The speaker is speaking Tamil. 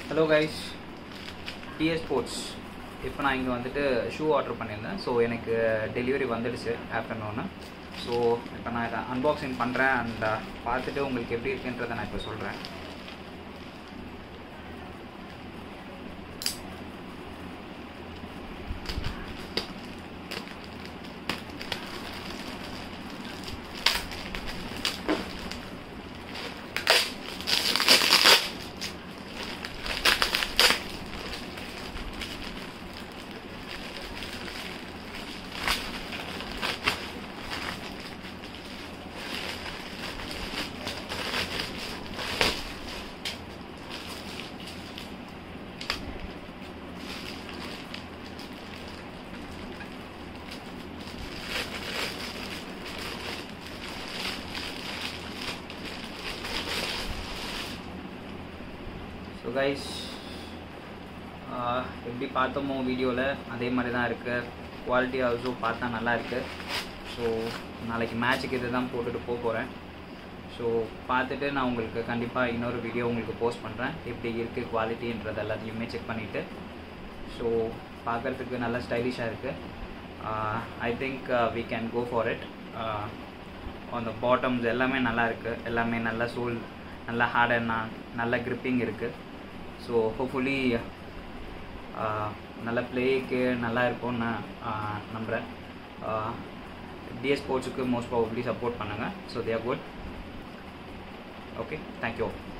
ஹலோ கைஸ் டிஎஸ் ஸ்போர்ட்ஸ் இப்போ நான் இங்கே வந்துட்டு ஷூ ஆர்டர் பண்ணியிருந்தேன் ஸோ எனக்கு டெலிவரி வந்துடுச்சு ஆஃப்டர்நூனு ஸோ இப்போ நான் இதை அன்பாக்சிங் பண்ணுறேன் அண்ட் பார்த்துட்டு உங்களுக்கு எப்படி இருக்குன்றதை நான் இப்போ சொல்கிறேன் ஸோ கைஸ் எப்படி பார்த்தோமோ வீடியோவில் அதே மாதிரி தான் இருக்குது குவாலிட்டி ஆல்சோ பார்த்தா நல்லா இருக்குது ஸோ நாளைக்கு மேட்ச்சுக்கு இது தான் போட்டுட்டு போக போகிறேன் ஸோ பார்த்துட்டு நான் உங்களுக்கு கண்டிப்பாக இன்னொரு வீடியோ உங்களுக்கு போஸ்ட் பண்ணுறேன் எப்படி இருக்குது குவாலிட்டின்றது எல்லாத்தையுமே செக் பண்ணிவிட்டு ஸோ பார்க்குறதுக்கு நல்லா ஸ்டைலிஷாக இருக்குது I think we can go for it அந்த பாட்டம்ஸ் எல்லாமே நல்லா இருக்குது எல்லாமே நல்லா சோல் நல்லா ஹார்ட் அண்ட் நல்ல கிரிப்பிங் இருக்குது ஸோ ஹோப்ஃபுல்லி நல்ல பிளேக்கு நல்லா இருக்கும்னு நான் நம்புகிறேன் டிஎஸ் ஸ்போர்ட்ஸுக்கு மோஸ்ட் ப்ராபப்ளி சப்போர்ட் பண்ணுங்கள் so there good okay thank you